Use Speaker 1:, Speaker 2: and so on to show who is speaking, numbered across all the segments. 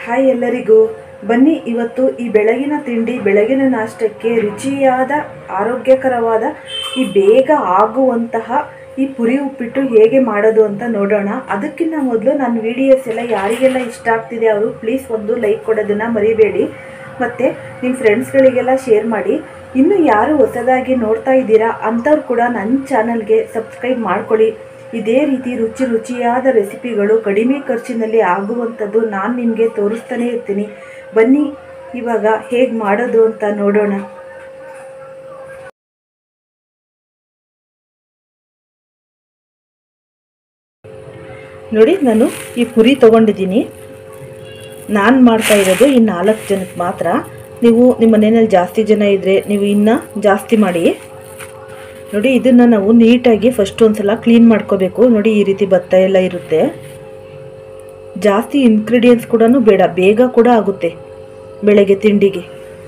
Speaker 1: hi ಎಲ್ಲರಿಗೂ ಬನ್ನಿ ಇವತ್ತು ಈ ಬೆಳಗಿನ ತಿಂಡಿ ಬೆಳಗಿನ ನಾಷ್ಟಕ್ಕೆ ರುಚಿಯಾದ ಆರೋಗ್ಯಕರವಾದ ಈ ಬೇಗ ಆಗುವಂತಹ ಈ ಪುರಿ ಉಪ್ಪಿಟ್ಟು ಹೇಗೆ ಮಾಡೋದು ಅಂತ ನೋಡೋಣ ಅದಕ್ಕಿಂತ ಮೊದಲು ನನ್ನ ವಿಡಿಯೋಸ್ ಎಲ್ಲ ಯಾರಿಗೆಲ್ಲ ಇಷ್ಟ ಆಗ್ತಿದೆ ಅವರು ಪ್ಲೀಸ್ ಒಂದು ಲೈಕ್ ಕೊಡೋದನ್ನು ಮರಿಬೇಡಿ ಮತ್ತು ನಿಮ್ಮ ಫ್ರೆಂಡ್ಸ್ಗಳಿಗೆಲ್ಲ ಶೇರ್ ಮಾಡಿ ಇನ್ನು ಯಾರು ಹೊಸದಾಗಿ ನೋಡ್ತಾ ಇದ್ದೀರಾ ಅಂಥವ್ರು ಕೂಡ ನನ್ನ ಚಾನಲ್ಗೆ ಸಬ್ಸ್ಕ್ರೈಬ್ ಮಾಡ್ಕೊಳ್ಳಿ ಇದೇ ರೀತಿ ರುಚಿ ರುಚಿಯಾದ ರೆಸಿಪಿಗಳು ಕಡಿಮೆ ಖರ್ಚಿನಲ್ಲಿ ಆಗುವಂಥದ್ದು ನಾನು ನಿಮಗೆ ತೋರಿಸ್ತಾನೆ ಇರ್ತೀನಿ ಬನ್ನಿ ಇವಾಗ ಹೇಗೆ ಮಾಡೋದು ಅಂತ ನೋಡೋಣ ನೋಡಿ ನಾನು ಈ ಪುರಿ ತೊಗೊಂಡಿದ್ದೀನಿ ನಾನು ಮಾಡ್ತಾ ಇರೋದು ಈ ನಾಲ್ಕು ಜನಕ್ಕೆ ಮಾತ್ರ ನೀವು ನಿಮ್ಮ ಮನೆಯಲ್ಲಿ ಜಾಸ್ತಿ ಜನ ಇದ್ದರೆ ನೀವು ಇನ್ನೂ ಜಾಸ್ತಿ ಮಾಡಿ ನೋಡಿ ಇದನ್ನು ನಾವು ನೀಟಾಗಿ ಫಸ್ಟ್ ಒಂದು ಸಲ ಕ್ಲೀನ್ ಮಾಡ್ಕೋಬೇಕು ನೋಡಿ ಈ ರೀತಿ ಭತ್ತ ಎಲ್ಲ ಇರುತ್ತೆ ಜಾಸ್ತಿ ಇಂಗ್ರೀಡಿಯೆಂಟ್ಸ್ ಕೂಡ ಬೇಡ ಬೇಗ ಕೂಡ ಆಗುತ್ತೆ ಬೆಳಗ್ಗೆ ತಿಂಡಿಗೆ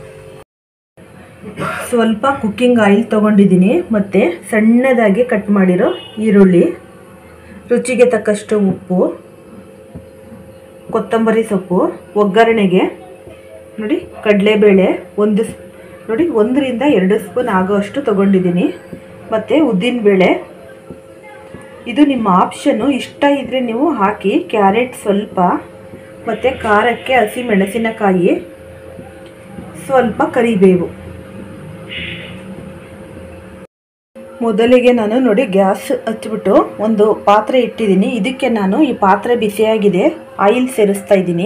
Speaker 1: ಸ್ವಲ್ಪ ಕುಕ್ಕಿಂಗ್ ಆಯಿಲ್ ತೊಗೊಂಡಿದ್ದೀನಿ ಮತ್ತು ಸಣ್ಣದಾಗಿ ಕಟ್ ಮಾಡಿರೋ ಈರುಳ್ಳಿ ರುಚಿಗೆ ತಕ್ಕಷ್ಟು ಉಪ್ಪು ಕೊತ್ತಂಬರಿ ಸೊಪ್ಪು ಒಗ್ಗರಣೆಗೆ ನೋಡಿ ಕಡಲೆಬೇಳೆ ಒಂದು ಸ್- ನೋಡಿ ಒಂದರಿಂದ ಎರಡು ಸ್ಪೂನ್ ಆಗೋಷ್ಟು ತೊಗೊಂಡಿದ್ದೀನಿ ಮತ್ತು ಉದ್ದಿನಬೇಳೆ ಇದು ನಿಮ್ಮ ಆಪ್ಷನ್ನು ಇಷ್ಟ ಇದ್ದರೆ ನೀವು ಹಾಕಿ ಕ್ಯಾರೆಟ್ ಸ್ವಲ್ಪ ಮತ್ತು ಖಾರಕ್ಕೆ ಹಸಿ ಮೆಣಸಿನಕಾಯಿ ಸ್ವಲ್ಪ ಕರಿಬೇವು ಮೊದಲಿಗೆ ನಾನು ನೋಡಿ ಗ್ಯಾಸ್ ಹಚ್ಬಿಟ್ಟು ಒಂದು ಪಾತ್ರೆ ಇಟ್ಟಿದ್ದೀನಿ ಇದಕ್ಕೆ ನಾನು ಈ ಪಾತ್ರೆ ಬಿಸಿಯಾಗಿದೆ ಆಯಿಲ್ ಸೇರಿಸ್ತಾ ಇದ್ದೀನಿ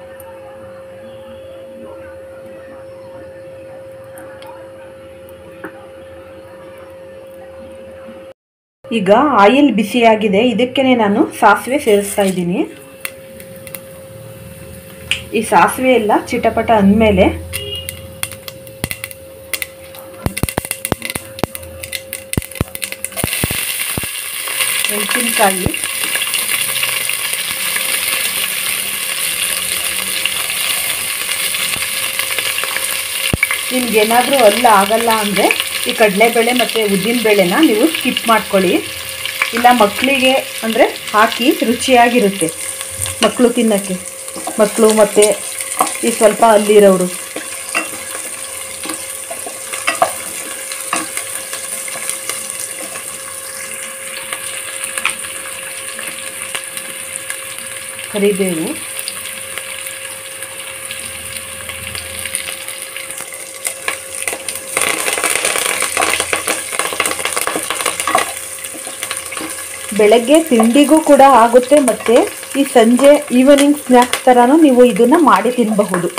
Speaker 1: ಈಗ ಆಯಿಲ್ ಬಿಸಿಯಾಗಿದೆ ಇದಕ್ಕೆ ನಾನು ಸಾಸಿವೆ ಸೇರಿಸ್ತಾ ಇದ್ದೀನಿ ಈ ಸಾಸಿವೆ ಎಲ್ಲ ಚಿಟಪಟ ಅಂದಮೇಲೆ ಮೆಣಸಿನ್ಕಾಯಿ ನಿಮ್ಗೇನಾದರೂ ಅಲ್ಲ ಆಗಲ್ಲ ಅಂದರೆ ಈ ಕಡಲೆಬೇಳೆ ಮತ್ತು ಉದ್ದಿನಬೇಳೆನ ನೀವು ಸ್ಕಿಪ್ ಮಾಡ್ಕೊಳ್ಳಿ ಇಲ್ಲ ಮಕ್ಕಳಿಗೆ ಅಂದರೆ ಹಾಕಿ ರುಚಿಯಾಗಿರುತ್ತೆ ಮಕ್ಕಳು ತಿನ್ನೋಕ್ಕೆ ಮಕ್ಕಳು ಮತ್ತು ಈ ಸ್ವಲ್ಪ ಅಲ್ಲಿರೋರು ಕರಿಬೇವು ಬೆಳಗ್ಗೆ ತಿಂಡಿಗೂ ಕೂಡ ಆಗುತ್ತೆ ಮತ್ತು ಈ ಸಂಜೆ ಈವ್ನಿಂಗ್ ಸ್ನ್ಯಾಕ್ಸ್ ಥರನೂ ನೀವು ಇದನ್ನು ಮಾಡಿ ತಿನ್ನಬಹುದು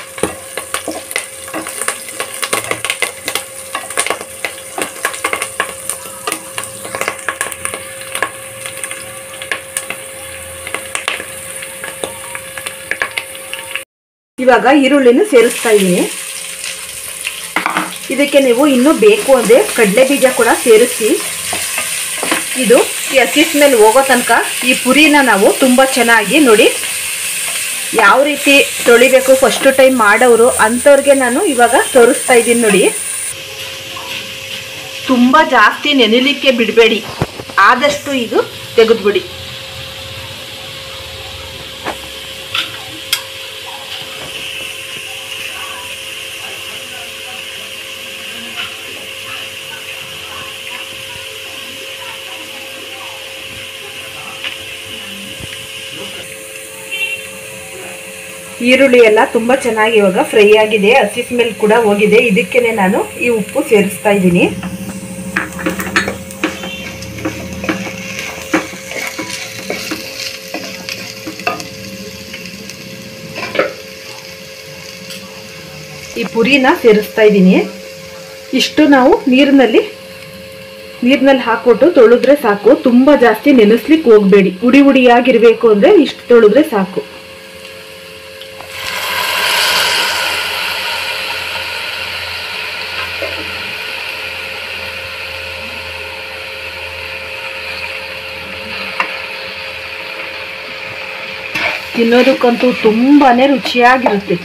Speaker 1: ಇವಾಗ ಈರುಳ್ಳಿನೂ ಸೇರಿಸ್ತಾ ಇದ್ದೀನಿ ಇದಕ್ಕೆ ನೀವು ಇನ್ನೂ ಬೇಕು ಅಂದರೆ ಕಡಲೆ ಬೀಜ ಕೂಡ ಸೇರಿಸಿ ಇದು ಈ ಹಸಿ ಸ್ಮೆಲ್ ಹೋಗೋ ತನಕ ಈ ಪುರಿನ ನಾವು ತುಂಬ ಚೆನ್ನಾಗಿ ನೋಡಿ ಯಾವ ರೀತಿ ತೊಳಿಬೇಕು ಫಸ್ಟ್ ಟೈಮ್ ಮಾಡೋರು ಅಂಥವ್ರಿಗೆ ನಾನು ಇವಾಗ ತೋರಿಸ್ತಾ ಇದ್ದೀನಿ ನೋಡಿ ತುಂಬ ಜಾಸ್ತಿ ನೆನೆಲಿಕ್ಕೆ ಬಿಡಬೇಡಿ ಆದಷ್ಟು ಇದು ತೆಗೆದ್ಬಿಡಿ ಈರುಳ್ಳಿ ಎಲ್ಲ ತುಂಬ ಚೆನ್ನಾಗಿ ಇವಾಗ ಫ್ರೈ ಆಗಿದೆ ಹಸಿ ಸ್ಮೆಲ್ ಕೂಡ ಹೋಗಿದೆ ಇದಕ್ಕೇನೆ ನಾನು ಈ ಉಪ್ಪು ಸೇರಿಸ್ತಾ ಇದ್ದೀನಿ ಈ ಪುರಿನ ಸೇರಿಸ್ತಾ ಇದ್ದೀನಿ ಇಷ್ಟು ನಾವು ನೀರಿನಲ್ಲಿ ನೀರಿನಲ್ಲಿ ಹಾಕ್ಬಿಟ್ಟು ತೊಳೆದ್ರೆ ಸಾಕು ತುಂಬ ಜಾಸ್ತಿ ನೆನೆಸ್ಲಿಕ್ಕೆ ಹೋಗಬೇಡಿ ಉಡಿ ಉಡಿಯಾಗಿರ್ಬೇಕು ಅಂದರೆ ಇಷ್ಟು ತೊಳೆದ್ರೆ ಸಾಕು ತಿನ್ನೋದಕ್ಕಂತೂ ತುಂಬಾನೇ ರುಚಿಯಾಗಿರುತ್ತೆ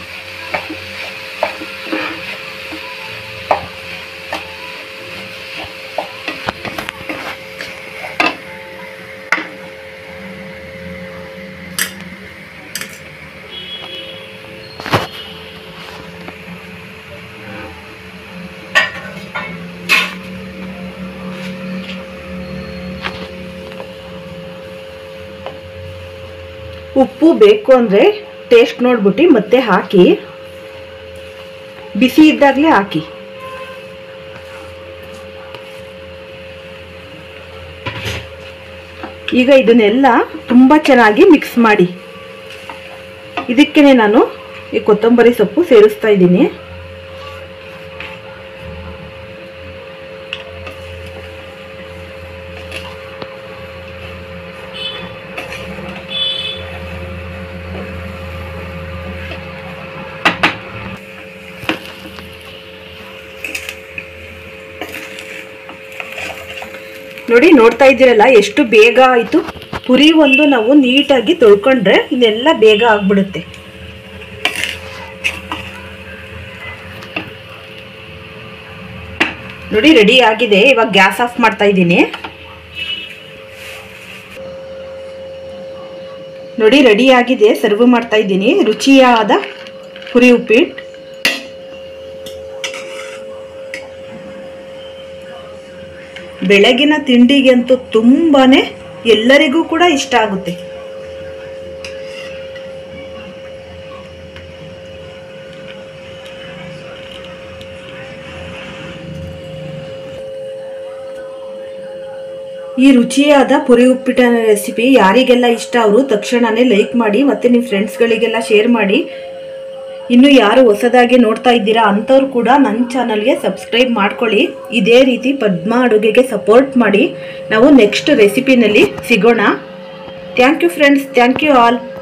Speaker 1: ಉಪ್ಪು ಬೇಕು ಅಂದರೆ ಟೇಸ್ಟ್ ನೋಡ್ಬಿಟ್ಟು ಮತ್ತೆ ಹಾಕಿ ಬಿಸಿ ಇದ್ದಾಗಲೇ ಹಾಕಿ ಈಗ ಇದನ್ನೆಲ್ಲ ತುಂಬ ಚೆನ್ನಾಗಿ ಮಿಕ್ಸ್ ಮಾಡಿ ಇದಕ್ಕೆ ನಾನು ಈ ಕೊತ್ತಂಬರಿ ಸೊಪ್ಪು ಸೇರಿಸ್ತಾ ಇದ್ದೀನಿ ನೋಡಿ ನೋಡ್ತಾ ಇದ್ದೀರಲ್ಲ ಎಷ್ಟು ಬೇಗ ಆಯಿತು ಪುರಿ ಒಂದು ನಾವು ನೀಟಾಗಿ ತೊಳ್ಕೊಂಡ್ರೆ ಇದೆಲ್ಲ ಬೇಗ ಆಗ್ಬಿಡುತ್ತೆ ನೋಡಿ ರೆಡಿ ಆಗಿದೆ ಇವಾಗ ಗ್ಯಾಸ್ ಆಫ್ ಮಾಡ್ತಾ ಇದ್ದೀನಿ ನೋಡಿ ರೆಡಿ ಆಗಿದೆ ಸರ್ವ್ ಮಾಡ್ತಾ ಇದ್ದೀನಿ ರುಚಿಯಾದ ಪುರಿ ಉಪ್ಪಿಟ್ಟು ಬೆಳಗಿನ ತಿಂಡಿಗಂತೂ ತುಂಬಾನೇ ಎಲ್ಲರಿಗೂ ಕೂಡ ಇಷ್ಟ ಆಗುತ್ತೆ ಈ ರುಚಿಯಾದ ಪುರಿ ಉಪ್ಪಿಟ್ಟಿನ ರೆಸಿಪಿ ಯಾರಿಗೆಲ್ಲ ಇಷ್ಟ ಅವರು ತಕ್ಷಣನೇ ಲೈಕ್ ಮಾಡಿ ಮತ್ತು ನಿಮ್ಮ ಫ್ರೆಂಡ್ಸ್ಗಳಿಗೆಲ್ಲ ಶೇರ್ ಮಾಡಿ ಇನ್ನು ಯಾರು ಹೊಸದಾಗಿ ನೋಡ್ತಾ ಇದ್ದೀರಾ ಅಂಥವ್ರು ಕೂಡ ನನ್ನ ಚಾನಲ್ಗೆ ಸಬ್ಸ್ಕ್ರೈಬ್ ಮಾಡ್ಕೊಳ್ಳಿ ಇದೇ ರೀತಿ ಪದ್ಮ ಅಡುಗೆಗೆ ಸಪೋರ್ಟ್ ಮಾಡಿ ನಾವು ನೆಕ್ಸ್ಟ್ ರೆಸಿಪಿನಲ್ಲಿ ಸಿಗೋಣ thank you friends thank you all